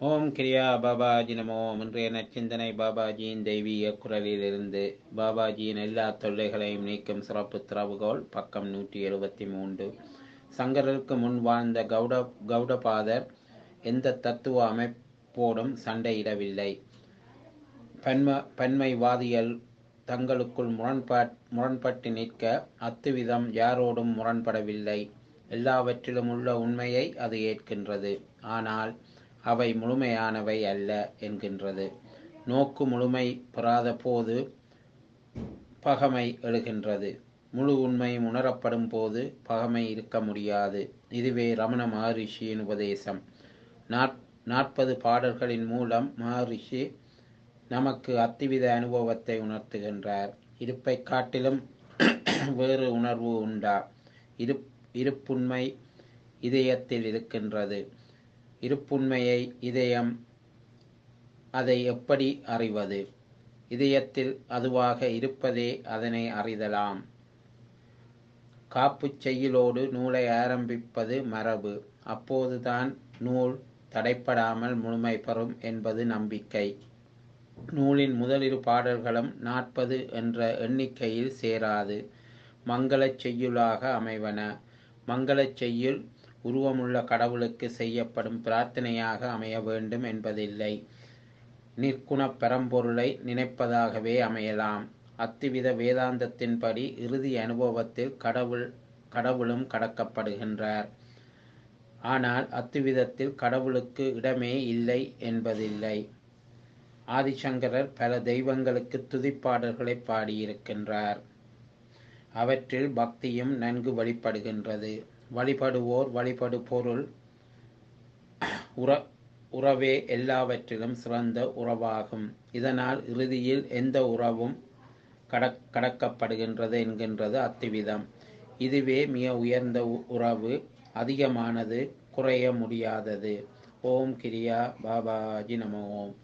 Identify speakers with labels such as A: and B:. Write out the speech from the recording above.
A: ஓம் கிரியா பாபாஜி நமோ இன்றைய நச்சிந்தனை பாபாஜியின் தெய்வீக குரலிலிருந்து பாபாஜியின் எல்லா தொல்லைகளையும் நீக்கும் சிறப்பு திறவுகோல் பக்கம் நூற்றி எழுபத்தி மூன்று சங்கரருக்கு முன் வாழ்ந்த கௌட கௌடபாதர் எந்த தத்துவ அமைப்போடும் சண்டையிடவில்லை பன்ம பன்மைவாதிகள் தங்களுக்குள் முரண்பாட் முரண்பட்டு நிற்க அத்துவிதம் யாரோடும் முரண்படவில்லை எல்லாவற்றிலும் உள்ள உண்மையை அது ஏற்கின்றது ஆனால் அவை முழுமையானவை அல்ல என்கின்றது நோக்கு முழுமை பெறாத போது பகமை எழுகின்றது முழு உண்மை உணரப்படும் போது பகமை இருக்க முடியாது இதுவே ரமண மகரிஷியின் உபதேசம் நாற்பது பாடல்களின் மூலம் மகரிஷி நமக்கு அத்திவித அனுபவத்தை உணர்த்துகின்றார் இருப்பை காட்டிலும் வேறு உணர்வு உண்டா இரு இருப்புண்மை இதயத்தில் இருக்கின்றது இருப்புண்மையை இதயம் அதை எப்படி அறிவது இதயத்தில் அதுவாக இருப்பதே அதனை அறிதலாம் காப்புச் செய்யுளோடு நூலை ஆரம்பிப்பது மரபு அப்போதுதான் நூல் தடைப்படாமல் முழுமை பெறும் என்பது நம்பிக்கை நூலின் முதலிரு பாடல்களும் நாற்பது என்ற எண்ணிக்கையில் சேராது மங்களச் செய்யுளாக அமைவன மங்களச் செய்யுள் உருவமுள்ள கடவுளுக்கு செய்யப்படும் பிரார்த்தனையாக அமைய வேண்டும் என்பதில்லை நிற்குண பரம்பொருளை நினைப்பதாகவே அமையலாம் அத்துவித வேதாந்தத்தின்படி இறுதி அனுபவத்தில் கடவுள் கடவுளும் கடக்கப்படுகின்றார் ஆனால் அத்துவிதத்தில் கடவுளுக்கு இடமே இல்லை என்பதில்லை ஆதிசங்கரர் பல தெய்வங்களுக்கு துதிப்பாடல்களை பாடியிருக்கின்றார் அவற்றில் பக்தியும் நன்கு வழிபடுகின்றது வழிபடுவோர் வழிபடு பொருள் உற உறவே எல்லாவற்றிலும் சிறந்த உறவாகும் இதனால் இறுதியில் எந்த உறவும் கடக் கடக்கப்படுகின்றது என்கின்றது அத்துவிதம் இதுவே மிக உயர்ந்த உறவு அதிகமானது குறைய முடியாதது ஓம் கிரியா பாபாஜி நம ஓம்